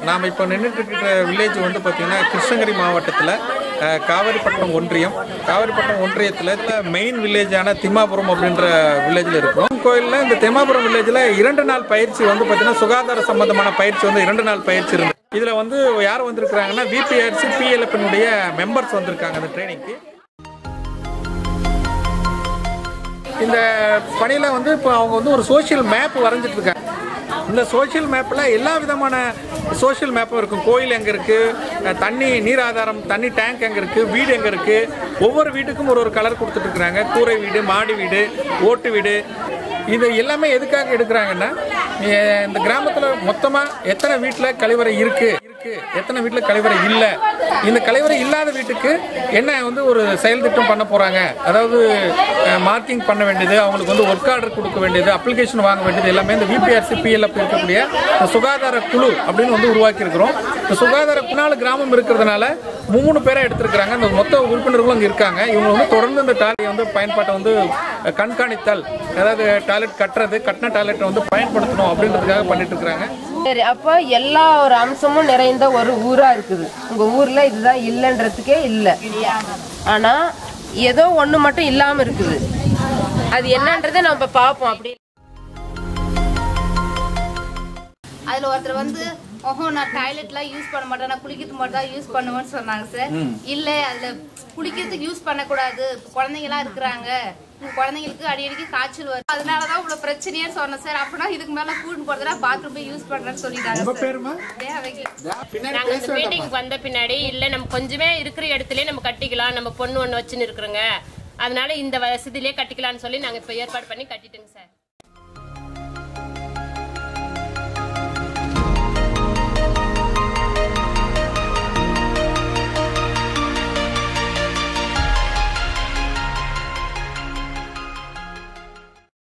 நாம் இப்போ நின்றுட்டு இருக்கிற வில்லேஜ் வந்து பார்த்திங்கன்னா கிருஷ்ணகிரி மாவட்டத்தில் அஹ், காவேரிப்பட்டினம் ஒன்றியம் காவேரிப்பட்டினம் ஒன்றியத்தில் மெயின் வில்லேஜான திம்மாபுரம் அப்படின்ற வில்லேஜில் இருக்கிறோம் கோயிலில் இந்த திம்மாபுரம் வில்லேஜில் இரண்டு நாள் பயிற்சி வந்து பார்த்திங்கன்னா சுகாதார சம்பந்தமான பயிற்சி வந்து இரண்டு நாள் பயிற்சி இருந்து இதில் வந்து யார் வந்திருக்கிறாங்கன்னா விபிஆர்சி பிஎல்எஃப்னுடைய மெம்பர்ஸ் வந்திருக்காங்க அந்த ட்ரைனிங்க்கு இந்த பணியில் வந்து இப்போ அவங்க வந்து ஒரு சோஷியல் மேப் வரைஞ்சிட்டு இருக்காங்க இந்த சோஷியல் மேப்பில் எல்லா விதமான சோஷியல் மேப்பும் இருக்கும் கோயில் எங்கே இருக்குது தண்ணி நீர் ஆதாரம் தண்ணி டேங்க் எங்கே இருக்குது வீடு எங்கே இருக்குது ஒவ்வொரு வீட்டுக்கும் ஒரு ஒரு கலர் கொடுத்துட்ருக்குறாங்க கூரை வீடு மாடி வீடு ஓட்டு வீடு இது எல்லாமே எதுக்காக எடுக்கிறாங்கன்னா எ- இந்த கிராமத்தில் மொத்தமாக எத்தனை வீட்டில் கழிவறை இருக்குது இருக்கு எத்தனை வீட்டில் கழிவறை இல்லை இந்த கழிவறை இல்லாத வீட்டுக்கு என்ன வந்து ஒரு செயல் திட்டம் பண்ண போகிறாங்க அதாவது மார்க்கிங் பண்ண வேண்டியது அவங்களுக்கு வந்து ஒர்க் ஆர்டர் கொடுக்க வேண்டியது அப்ளிகேஷன் வாங்க வேண்டியது எல்லாமே இந்த விபிஆர்சி பிஎல்எஃப் இருக்கக்கூடிய இந்த சுகாதார குழு அப்படின்னு வந்து உருவாக்கி இருக்கிறோம் இந்த சுகாதார குணால கிராமம் இருக்கிறதுனால மூணு பேரை எடுத்திருக்கிறாங்க இந்த மொத்த உறுப்பினர்களும் அங்கே இருக்காங்க இவங்க வந்து தொடர்ந்து இந்த டாய்லெட் வந்து பயன்பாட்டை வந்து கண்காணித்தல் அதாவது டாய்லெட் கட்டுறது கட்டின டாய்லெட்டை வந்து பயன்படுத்தணும் அப்படின்றதுக்காக பண்ணிட்டு இருக்கிறாங்க சரி அப்போ எல்லா ஒரு அம்சமும் நிறைந்த ஒரு ஊரா இருக்குது உங்க ஊர்ல இதுதான் இல்லைன்றதுக்கே இல்லை ஆனா ஏதோ ஒண்ணு மட்டும் இல்லாம இருக்குது அது என்னன்றதை நம்ம பார்ப்போம் அப்படி அதுல ஒருத்தர் வந்து ஓஹோ நான் டாய்லெட்லாம் யூஸ் பண்ண மாட்டேன் நான் குளிக்கிறதுக்கு மட்டும் தான் யூஸ் பண்ணுவேன்னு சொன்னாங்க சார் இல்ல அதுல குளிக்கிறதுக்கு யூஸ் பண்ணக்கூடாது இப்ப குழந்தைங்கலாம் இருக்கிறாங்க உங்க குழந்தைங்களுக்கு அடிக்கடிக்கு காய்ச்சல் வரும் அதனாலதான் இவ்வளவு பிரச்சனையே சொன்னேன் சார் அப்படின்னா இதுக்கு மேல கூட்டு போறதுனா பாத்ரூம் போய் யூஸ் பண்றேன்னு சொல்லிட்டாங்க சார் பேருமா தேவைக்கு நாங்க இந்த மீட்டிங் வந்த பின்னாடி இல்ல நம்ம கொஞ்சமே இருக்கிற இடத்துலயே நம்ம கட்டிக்கலாம் நம்ம பொண்ணு ஒண்ணு வச்சுன்னு இருக்கிறோங்க அதனால இந்த வசதியிலே கட்டிக்கலாம்னு சொல்லி நாங்க இப்ப ஏற்பாடு பண்ணி கட்டிட்டோங்க சார்